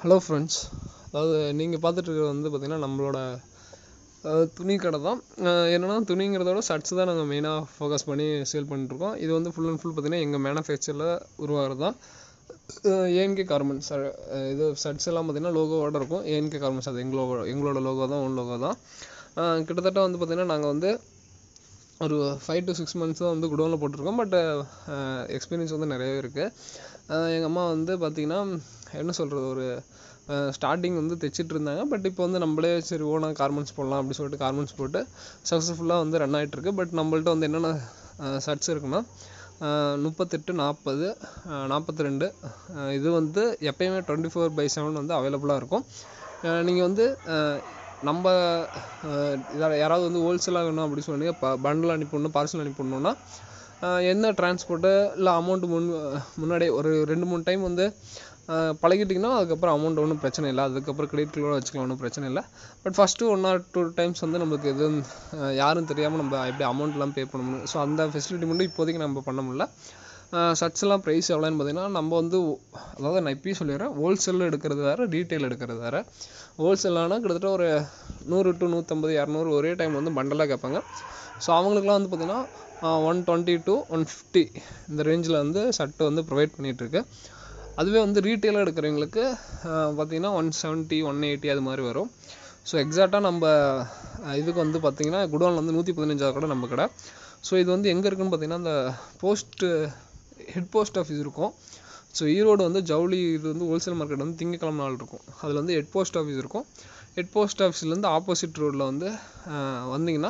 hello friends அதாவது நீங்கள் பார்த்துட்டு இருக்கிறது வந்து பார்த்திங்கன்னா நம்மளோட அஹ், துணி கடை தான் அஹ், என்னன்னா துணிங்கிறத விட ஷர்ட்ஸ் தான் நாங்கள் மெயினாக ஃபோக்கஸ் பண்ணி சேல் பண்ணிட்டுருக்கோம் இது வந்து ஃபுல் அண்ட் ஃபுல் பார்த்திங்கன்னா எங்கள் மேனுஃபேக்சரில் உருவாகிறது தான் ஏஎன்கே கார்மெண்ட்ஸ் இது ஷர்ட்ஸ் எல்லாம் பார்த்திங்கன்னா லோகோவோட இருக்கும் ஏஎன்கே கார்மெண்ட்ஸ் அது எங்களோட எங்களோட லோகோ தான் ஓன் லோகோ தான் அஹ், கிட்டத்தட்ட வந்து பார்த்திங்கன்னா நாங்கள் வந்து ஒரு ஃபைவ் டு சிக்ஸ் மந்த்ஸ் தான் வந்து குடோனில் போட்டிருக்கோம் பட் எக்ஸ்பீரியன்ஸ் வந்து நிறையவே இருக்குது எங்கள் அம்மா வந்து பார்த்திங்கன்னா என்ன சொல்கிறது ஒரு ஸ்டார்டிங் வந்து தைச்சிட்டு இருந்தாங்க பட் இப்போ வந்து நம்மளே சரி ஓனாக கார்மெண்ட்ஸ் போடலாம் அப்படி சொல்லிட்டு கார்மெண்ட்ஸ் போட்டு சக்ஸஸ்ஃபுல்லாக வந்து ரன் ஆகிட்டு இருக்கு பட் நம்மள்ட்ட வந்து என்னென்ன ஷர்ட்ஸ் இருக்குன்னா அஹ், முப்பத்தெட்டு நாற்பது நாற்பத்தி ரெண்டு இது வந்து எப்பயுமே டுவெண்ட்டி ஃபோர் பை செவன் வந்து அவைலபிளாக இருக்கும் நீங்கள் வந்து அஹ், நம்ம அஹ், இதால யாராவது வந்து ஹோல்சேலாக வேணும் அப்படி சொன்னீங்க ப பண்டில் அனுப்பிடணும் பார்சல் அனுப்பிடணுன்னா அஹ், என்ன டிரான்ஸ்போர்ட்டு இல்லை அமௌண்ட் முன் முன்னாடியே ஒரு ரெண்டு மூணு டைம் வந்து அஹ், பழகிட்டிங்கன்னா அதுக்கப்புறம் அமௌண்ட் ஒன்றும் பிரச்சனை இல்லை அதுக்கப்புறம் கிரெடிட் கார்டோட வச்சுக்கலாம் ஒன்றும் பிரச்சனை இல்லை but first one or two times வந்து நம்மளுக்கு எதுவும் அஹ், யாரும் தெரியாமல் நம்ம எப்படி அமௌண்ட்லாம் பே பண்ண முடியும் ஸோ அந்த ஃபெசிலிட்டி மட்டும் இப்போதைக்கு நம்ம பண்ண முடியல ஷர்ட்ஸ்லாம் ப்ரைஸ் எவ்வளோன்னு பார்த்தீங்கன்னா நம்ம வந்து ஒ- அதாவது நான் இப்பயும் சொல்லிடுறேன் ஹோல்சேலில் எடுக்கிறது வேறு ரீட்டைல் எடுக்கிறது வேறு ஹோல்சேலானா கிட்டத்தட்ட ஒரு நூறு டு நூற்றம்பது இரநூறு ஒரே டைம் வந்து பண்டலாக கேட்பாங்க ஸோ அவங்களுக்குலாம் வந்து பார்த்திங்கன்னா one twenty to one fifty இந்த ரேஞ்சில் வந்து ஷர்ட் வந்து ப்ரொவைட் பண்ணிகிட்ருக்கு அதுவே வந்து ரீட்டெயிலாக எடுக்கிறவங்களுக்கு பார்த்தீங்கன்னா ஒன் செவன்ட்டி ஒன் எயிட்டி அது மாதிரி வரும் ஸோ எக்ஸாக்டாக நம்ம அஹ், இதுக்கு வந்து பார்த்தீங்கன்னா குடோனில் வந்து நூற்றி பதினஞ்சாவது கூட நம்ம கடை ஸோ இது வந்து எங்கே இருக்குன்னு பார்த்தீங்கன்னா அந்த போஸ்ட்டு ஹெட் போஸ்ட் ஆஃபீஸ் இருக்கும் ஸோ ஈரோடு வந்து ஜவுளி இது வந்து ஹோல்சேல் மார்க்கெட் வந்து திங்கக்கிழமை நாள் இருக்கும் அதில் வந்து ஹெட் போஸ்ட் ஆஃபீஸ் இருக்கும் ஹெட் போஸ்ட் ஆஃபீஸ்லேருந்து ஆப்போசிட் ரோட்டில் வந்து அஹ், வந்தீங்கன்னா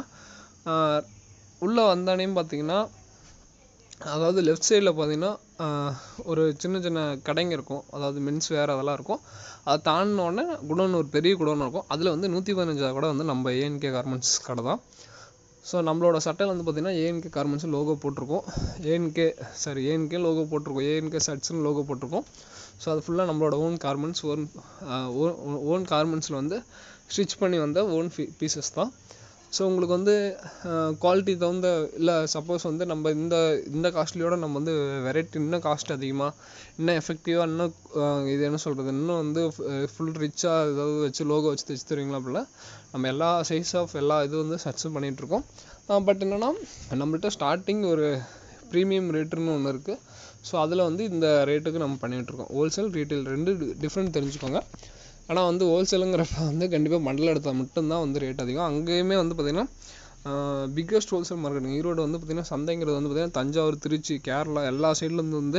உள்ளே வந்தானேயும் பார்த்தீங்கன்னா அதாவது லெஃப்ட் சைடில் பார்த்தீங்கன்னா ஆஹ், ஒரு சின்ன சின்ன கடைங்க இருக்கும் அதாவது மென்ஸ் வேர் அதெல்லாம் இருக்கும் அதை தாண்டின உடனே குடோன் ஒரு பெரிய குடோன் இருக்கும் அதில் வந்து நூற்றி பதினஞ்சாவது கூட வந்து நம்ம ஏஎன்கே கார்மெண்ட்ஸ் கடை தான் ஸோ நம்மளோட சட்டையில் வந்து பார்த்தீங்கன்னா ஏஎன்கே கார்மெண்ட்ஸ் லோகோ போட்டிருக்கோம் ஏஎன்கே சாரி ஏஎன்கே லோகோ போட்டிருக்கோம் ஏஎன்கே ஷர்ட்ஸ்னு லோகோ போட்டிருக்கோம் ஸோ அது ஃபுல்லாக நம்மளோட ஓன் கார்மெண்ட்ஸ் ஓன் ஓன் கார்மெண்ட்ஸில் வந்து ஸ்டிச் பண்ணி வந்த ஓன் பீசஸ் தான் ஸோ உங்களுக்கு வந்து குவாலிட்டி தகுந்த இல்லை சப்போஸ் வந்து நம்ம இந்த இந்த காஸ்ட்லியோட நம்ம வந்து வெரைட்டி இன்னும் காஸ்ட் அதிகமாக இன்னும் எஃபெக்டிவாக இன்னும் அஹ், இது என்ன சொல்கிறது இன்னும் வந்து ஃபுல் ரிச்சாக ஏதாவது வச்சு லோகோ வச்சு தைச்சு தருவீங்களா அப்படிலாம் நம்ம எல்லா சைஸ் ஆஃப் எல்லா இது வந்து சர்ச்சும் பண்ணிகிட்ருக்கோம் பட் என்னென்னா நம்மள்ட்ட ஸ்டார்டிங் ஒரு ப்ரீமியம் ரேட்டுன்னு ஒன்று இருக்குது ஸோ அதில் வந்து இந்த ரேட்டுக்கு நம்ம பண்ணிகிட்ருக்கோம் ஹோல்சேல் ரீட்டைல் ரெண்டு டிஃப்ரெண்ட் தெரிஞ்சுக்கோங்க ஆனால் வந்து ஹோல்சேலுங்கிறப்ப வந்து கண்டிப்பாக மண்டல் எடுத்தால் மட்டும்தான் வந்து ரேட் அதிகம் அங்கேயுமே வந்து பார்த்திங்கன்னா பிக்கஸ்ட் ஹோல்சேல் மார்க்கெட்டுங்க ஈரோடு வந்து பார்த்திங்கன்னா சந்தைங்கிறது வந்து பார்த்திங்கன்னா தஞ்சாவூர் திருச்சி கேரளா எல்லா சைட்லேருந்து வந்து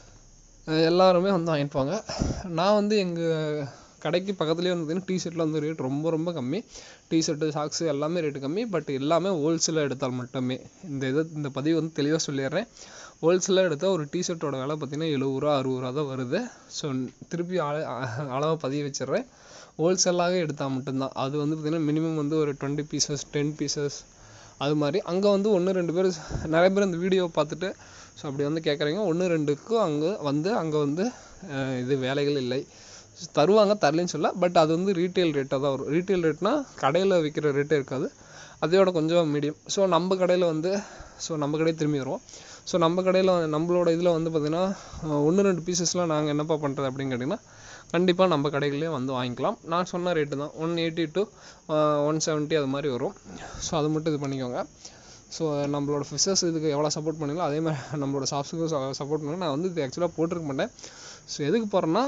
அஹ் எல்லாருமே வந்து வாங்கிப்பாங்க நான் வந்து எங்கள் கடைக்கு பக்கத்துலேயே வந்து பார்த்தீங்கன்னா டிஷர்ட்டில் வந்து ரேட் ரொம்ப ரொம்ப கம்மி டிஷர்ட்டு சாக்ஸு எல்லாமே ரேட்டு கம்மி பட் எல்லாமே ஹோல்சேலாக எடுத்தால் மட்டுமே இந்த இது இந்த பதிவு வந்து தெளிவாக சொல்லிடுறேன் ஹோல்சேலாக எடுத்தால் ஒரு டிஷர்ட்டோட விலை பார்த்தீங்கன்னா எழுபது ரூபா அறுபது ரூபா தான் வருது ஸோ திருப்பி அள அளவை பதிய வச்சிடுறேன் ஹோல்சேலாக எடுத்தால் மட்டும்தான் அது வந்து பார்த்திங்கன்னா மினிமம் வந்து ஒரு டுவெண்ட்டி பீசஸ் டென் பீசஸ் அது மாதிரி அங்கே வந்து ஒன்று ரெண்டு பேர் நிறைய பேர் இந்த வீடியோ பார்த்துட்டு ஸோ அப்படி வந்து கேட்குறீங்க ஒன்று ரெண்டுக்கும் அங்கே வந்து அங்கே வந்து அஹ், இது வேலைகள் இல்லை தருவாங்க தரலைன்னு சொல்ல பட் அது வந்து ரீட்டைல் ரேட்டாக தான் வரும் ரீட்டைல் ரேட்னா கடையில் விற்கிற ரேட்டே இருக்காது அதையோட கொஞ்சம் மீடியம் ஸோ நம்ம கடையில் வந்து ஸோ நம்ம கடையே திரும்பி வருவோம் ஸோ நம்ம கடையில் நம்மளோட இதில் வந்து பார்த்திங்கன்னா ஒன்று ரெண்டு பீசஸ்லாம் நாங்கள் என்னப்பா பண்ணுறது அப்படின்னு கேட்டிங்கன்னா கண்டிப்பாக நம்ம கடைகளே வந்து வாங்கிக்கலாம் நான் சொன்ன ரேட்டு தான் one eighty to one seventy அது மாதிரி வரும் ஸோ அது மட்டும் இது பண்ணிக்கோங்க ஸோ நம்மளோட ஃபிஷர்ஸ் இதுக்கு எவ்வளோ சப்போர்ட் பண்ணீங்களோ அதே மாதிரி நம்மளோட சாஃப்ட்ஸுக்கும் சப்போர்ட் பண்ணுங்க நான் வந்து இது ஆக்சுவலாக போட்டிருக்க மாட்டேன் ஸோ எதுக்கு போகிறேன்னா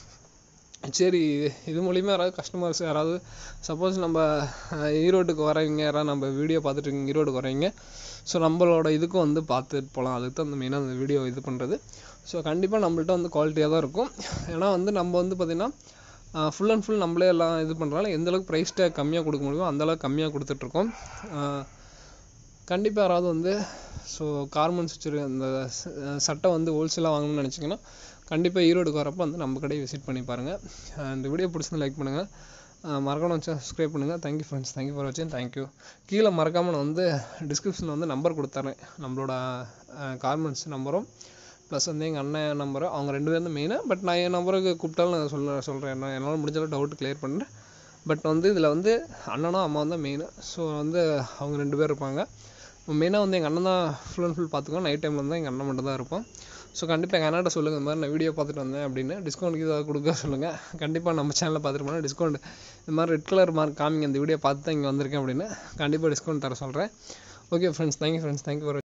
சரி இது மூலிமா யாராவது கஸ்டமர்ஸ் யாராவது சப்போஸ் நம்ம அஹ், ஈரோட்டுக்கு வரவங்க யாராவது நம்ம வீடியோ பார்த்துட்டு இருக்கீங்க ஈரோட்டுக்கு வரவங்க ஸோ நம்மளோட இதுக்கும் வந்து பார்த்துட்டு போகலாம் அதுக்கு தான் அந்த மெயினாக அந்த வீடியோ இது பண்ணுறது ஸோ கண்டிப்பாக நம்மள்ட்ட வந்து குவாலிட்டியாக தான் இருக்கும் ஏன்னா வந்து நம்ம வந்து பார்த்திங்கன்னா ஃபுல் அண்ட் ஃபுல் நம்மளே எல்லாம் இது பண்ணுறனால எந்த அளவுக்கு ப்ரைஸ் டேக் கம்மியாக கொடுக்க முடியுமோ அந்த அளவுக்கு கம்மியாக கொடுத்துட்ருக்கோம் கண்டிப்பாக யாராவது வந்து ஸோ கார்மெண்ட்ஸ் வச்சுருக்க அந்த ச- சட்டை வந்து ஹோல்சேலாக வாங்கணும்னு நினச்சிங்கன்னா கண்டிப்பாக ஈரோடுக்கு வரப்போ வந்து நம்ம கடையை விசிட் பண்ணி பாருங்கள் இந்த வீடியோ பிடிச்சிருந்து லைக் பண்ணுங்கள் மறக்காம வச்சு சப்ஸ்கிரைப் பண்ணுங்கள் தேங்க்யூ ஃப்ரெண்ட்ஸ் தேங்க்யூ ஃபார் வாட்சிங் தேங்க்யூ கீழே மறக்காமல் நான் வந்து டிஸ்கிரிப்ஷனில் வந்து நம்பர் கொடுத்துறேன் நம்மளோட கார்மெண்ட்ஸ் நம்பரும் ப்ளஸ் வந்து எங்கள் அண்ணன் நம்பரும் அவங்க ரெண்டு பேரும் தான் மெயினாக பட் நான் என் நம்பருக்கு கூப்பிட்டாலும் நான் சொல்ல சொல்கிறேன் என்ன என்னால் முடிஞ்சாலும் டவுட் கிளியர் பண்ணுறேன் பட் வந்து இதில் வந்து அண்ணனும் அம்மாவும் தான் மெயின் ஸோ வந்து அவங்க ரெண்டு பேர் இருப்பாங்க மெயினாக வந்து எங்கள் அண்ணன் தான் ஃபுல் அண்ட் ஃபுல் பார்த்துக்குவோம் நைட் டைமில் வந்து எங்கள் அண்ணன் மட்டும் தான் இருப்போம் ஸோ கண்டிப்பாக எங்கள் அண்ணாட்ட சொல்லுங்கள் இந்த மாதிரி நான் வீடியோ பார்த்துட்டு வந்தேன் அப்படின்னு டிஸ்கவுண்ட்டுக்கு ஏதாவது கொடுக்க சொல்லுங்கள் கண்டிப்பாக நம்ம சேனலில் பார்த்துட்டு போனால் டிஸ்கவுண்ட் இந்த மாதிரி ரெட் கலர் மார்க் காமிங்க இந்த வீடியோ பார்த்து தான் இங்கே வந்திருக்கேன் அப்படின்னு கண்டிப்பாக டிஸ்கவுண்ட் தர சொல்கிறேன் okay friends thank you friends thank you for